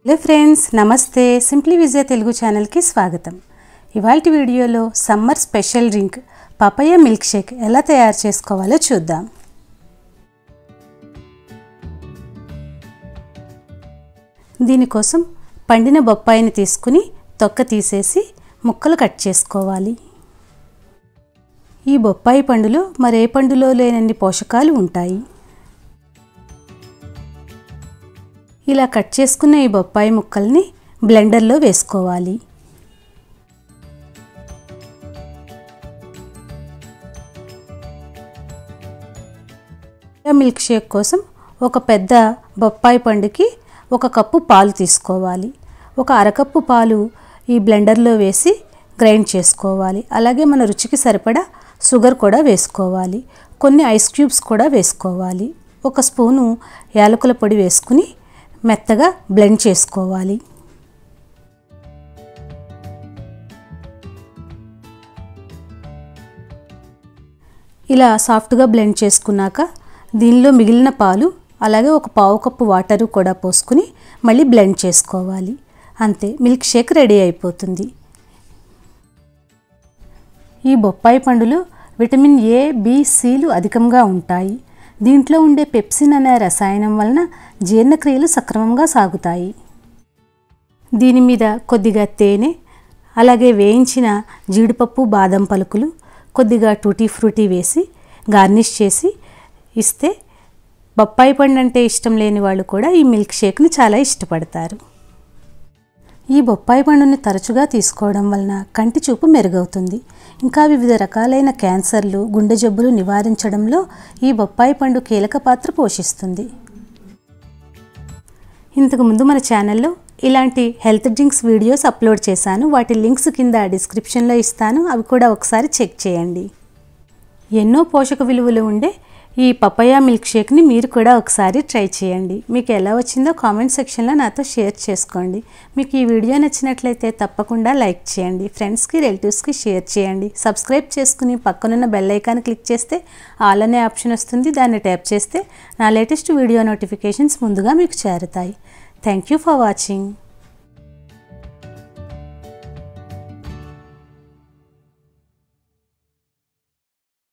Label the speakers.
Speaker 1: hello friends నమస్తే simply Vijaya Telugu ఛానల్కి స్వాగతం ఇవాళ వీడియోలో summer special drink papaya milk shake ఎలా తయారు చేసుకోవాలో చూద్దాం దీనికోసం పండిన బొప్పాయిని తీసుకుని తొక్క తీసేసి ముక్కలు కట్ చేసుకోవాలి ఈ బొప్పాయి పండులో మరే పండులో లేనన్ని పోషకాలు ఉంటాయి ఇలా కట్ చేసుకున్న ఈ బొప్పాయి ముక్కల్ని బ్లెండర్లో వేసుకోవాలి మిల్క్ షేక్ కోసం ఒక పెద్ద బొప్పాయి పండుకి ఒక కప్పు పాలు తీసుకోవాలి ఒక అరకప్పు పాలు ఈ బ్లెండర్లో వేసి గ్రైండ్ చేసుకోవాలి అలాగే మన రుచికి సరిపడా షుగర్ కూడా వేసుకోవాలి కొన్ని ఐస్ క్యూబ్స్ కూడా వేసుకోవాలి ఒక స్పూను యాలకుల పొడి వేసుకుని మెత్తగా బ్లెండ్ చేసుకోవాలి ఇలా సాఫ్ట్గా బ్లెండ్ చేసుకున్నాక దీనిలో మిగిలిన పాలు అలాగే ఒక పావు కప్పు వాటరు కూడా పోసుకుని మళ్ళీ బ్లెండ్ చేసుకోవాలి అంతే మిల్క్ షేక్ రెడీ అయిపోతుంది ఈ బొప్పాయి పండులో విటమిన్ ఏ బి సిలు అధికంగా ఉంటాయి దీంట్లో ఉండే పెప్సిన్ అనే రసాయనం వలన జీర్ణక్రియలు సక్రమంగా సాగుతాయి దీని మీద కొద్దిగా తేనె అలాగే వేయించిన జీడిపప్పు బాదం పలుకులు కొద్దిగా టూటీ ఫ్రూటీ వేసి గార్నిష్ చేసి ఇస్తే బొప్పాయి పండు అంటే ఇష్టం లేని వాళ్ళు కూడా ఈ మిల్క్ షేక్ని చాలా ఇష్టపడతారు ఈ బొప్పాయి పండుని తరచుగా తీసుకోవడం వలన కంటి చూపు మెరుగవుతుంది ఇంకా వివిధ రకాలైన క్యాన్సర్లు గుండె జబ్బులు నివారించడంలో ఈ బొప్పాయి పండు కీలక పాత్ర పోషిస్తుంది ఇంతకుముందు మన ఛానల్లో ఇలాంటి హెల్త్ డ్రింక్స్ వీడియోస్ అప్లోడ్ చేశాను వాటి లింక్స్ కింద డిస్క్రిప్షన్లో ఇస్తాను అవి కూడా ఒకసారి చెక్ చేయండి ఎన్నో పోషక విలువలు ఉండే ఈ పపయా మిల్క్ షేక్ని మీరు కూడా ఒకసారి ట్రై చేయండి మీకు ఎలా వచ్చిందో కామెంట్ సెక్షన్లో నాతో షేర్ చేసుకోండి మీకు ఈ వీడియో నచ్చినట్లయితే తప్పకుండా లైక్ చేయండి ఫ్రెండ్స్కి రిలేటివ్స్కి షేర్ చేయండి సబ్స్క్రైబ్ చేసుకుని పక్కనున్న బెల్ ఐకాన్ క్లిక్ చేస్తే ఆల్ అనే ఆప్షన్ వస్తుంది దాన్ని ట్యాప్ చేస్తే నా లేటెస్ట్ వీడియో నోటిఫికేషన్స్ ముందుగా మీకు చేరుతాయి థ్యాంక్ యూ ఫర్ వాచింగ్